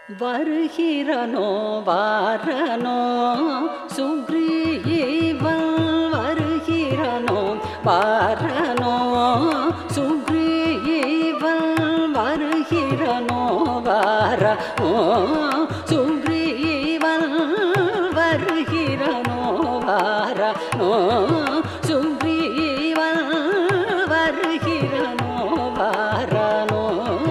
வருகிறனோ வாரனோ சுக்ரீவன் வருகிறனோ வாரனோ சுக்ரீவன் வருகிறனோ வாரனோ சுக்ரீவன் வருகிறனோ வாரனோ சுக்ரீவன் வருகிறனோ வாரனோ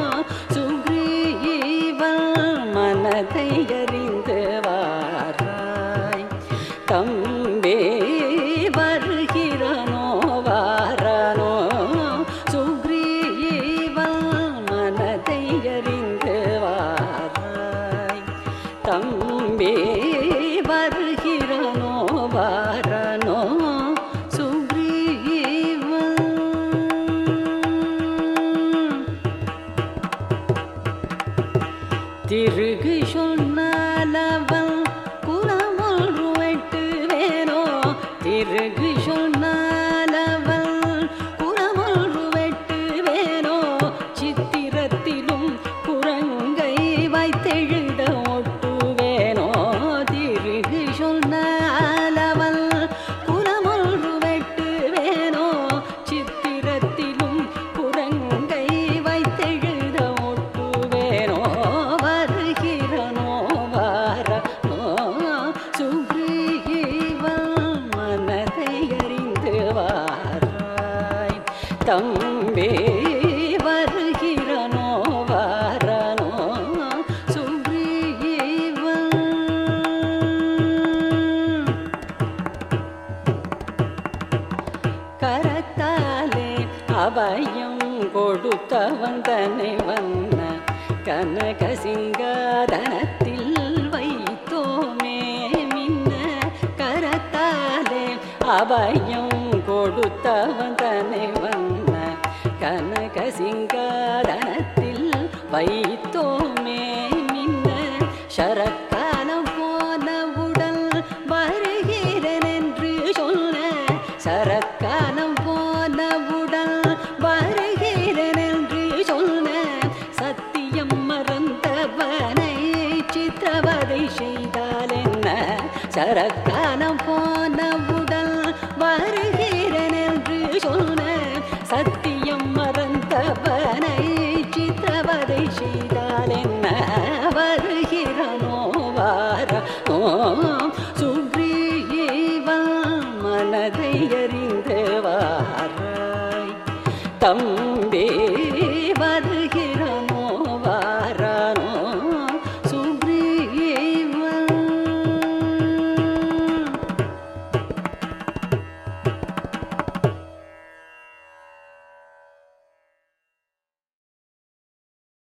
சுக்ரீவன் மனதை அறிந்து வாராய் தம்பே வருகிறனோ வாரனோ சுக்ரீவன் மனதை அறிந்து வாராய் தம்பே வருகிறனோ வாரனோ சுக்ரீவன் திருகு சொன்னாலவன் குலமொன்று வெட்டு வேணோ திருகு சொன்னாலவன் குலமொன்று வெட்டு வேணோ சித்திரத்திலும் குரங்கை வைத்தெழுத ஒட்டு வேணோ திருகு சொன்னாலவன் குலமொன்று வெட்டு வேணோ சித்திரத்திலும் குரங்கை வைத்தெழுத ஒட்டு வேணோ வருகிறனோ வாரனோ சுக்ரீவன் மனதை அறிந்து வாராய் தம்பே வருகிறனோ வாரனோ சுக்ரீவன் கரத்தாலே அபயம் கொடுத்தவன் தன்னை வந்த கனக சிங்காதனத்தில் வைத்தோமே மின்ன கரத்தாலே அபயம் கொடுத்தவன் தன்னை வந்த கனக சிங்காதனத்தில் வைத்தோமே மின்ன சரக்காலம் போனவுடன் வருகிறேன் என்று சொன்ன சரக்காலம் போனவுடன் வருகிறேன் என்று சொன்ன சத்தியம் மறந்தவனை சித்திரவதை செய்தால் என்ன சரக்காலம் போனவுடன் வருகிறேன் என்று சொன்ன சத்தியம் மறந்தவனை சித்திரவதை செய்தால் என்ன வருகிறனோ வாரனோ சுக்ரீவன் மனதை அறிந்து வாராய் தம்பே